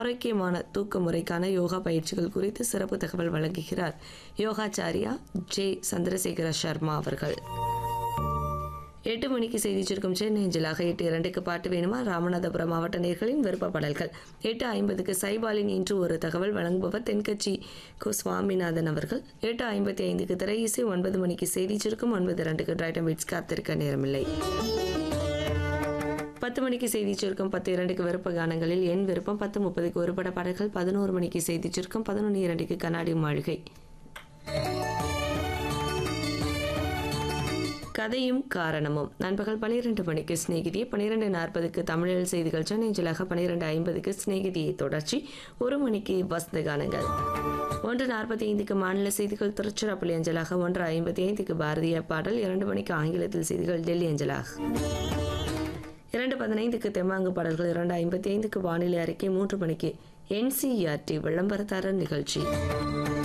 ஆரோக்கியமான தூக்க முறைக்கான யோகா பயிற்சிகள் குறித்து சிறப்பு தகவல் வழங்குகிறார் யோகாச்சாரியா ஜே சந்திரசேகர சர்மா அவர்கள் எட்டு மணிக்கு செய்தி சுருக்கம் சென்னை அஞ்சலாக எட்டு இரண்டுக்கு பாட்டு வேணுமா ராமநாதபுரம் மாவட்ட நேர்களின் விருப்ப பாடல்கள் எட்டு ஐம்பதுக்கு சைபாலின் இன்று ஒரு தகவல் வழங்குபவர் தென்கட்சி கு சுவாமிநாதன் அவர்கள் எட்டு ஐம்பத்தி ஐந்துக்கு திரை இசை ஒன்பது மணிக்கு செய்தி சுருக்கம் ஒன்பது இரண்டுக்கு டிரைட்டம் பீட்ஸ் காத்திருக்க நேரமில்லை பத்து மணிக்கு செய்தி சுருக்கம் பத்து இரண்டுக்கு விருப்ப கானங்களில் என் விருப்பம் பத்து முப்பதுக்கு ஒரு பட பாடல்கள் பதினோரு மணிக்கு செய்தி சுருக்கம் பதினொன்று இரண்டுக்கு கண்ணாடி மாளிகை கதையும் காரணமும் நண்பகல் பன்னிரெண்டு மணிக்கு சிநேகிதி பன்னிரெண்டு நாற்பதுக்கு தமிழில் செய்திகள் சென்னைஞ்சலாக பன்னிரெண்டு ஐம்பதுக்கு சிநேகிதியை தொடர்ச்சி ஒரு மணிக்கு வசந்த கானங்கள் ஒன்று நாற்பத்தி ஐந்துக்கு மாநில செய்திகள் திருச்சிராப்பள்ளி அஞ்சலாக ஒன்று ஐம்பத்தி ஐந்துக்கு பாரதிய பாடல் இரண்டு மணிக்கு ஆங்கிலத்தில் செய்திகள் டெல்லி அஞ்சலாக இரண்டு பதினைந்துக்கு தெம்மாங்கு பாடல்கள் இரண்டு ஐம்பத்தி ஐந்துக்கு வானிலை அறிக்கை மூன்று மணிக்கு என்சிஆர்டி விளம்பரதாரர் நிகழ்ச்சி